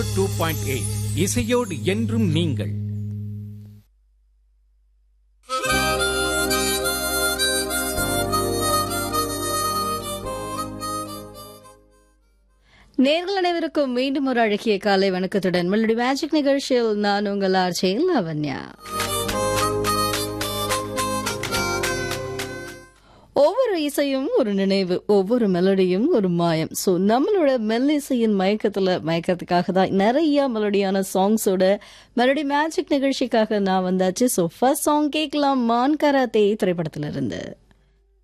two point eight இசையோடு என்றும் நீங்கள் நேர்கள் அனைவருக்கும் மீண்டும் ஒரு அழகிய காலை வணக்கத்துடன் மெலடி மேஜிக் நிகழ்ச்சியில் நான் உங்கள் ஆர்ஜியில் லாவண்யா ஒவ்வொரு இசையும் ஒரு நினைவு ஒவ்வொரு மெலடியும் ஒரு மாயம் ஸோ நம்மளோட மெல்லிசையின் மயக்கத்துல மயக்கத்துக்காக தான் நிறைய மெலடியான சாங்ஸோட மெலடி மேஜிக் நிகழ்ச்சிக்காக நான் வந்தாச்சு ஸோ ஃபர்ஸ்ட் சாங் கேட்கலாம் மான் கராத்தே திரைப்படத்துல இருந்து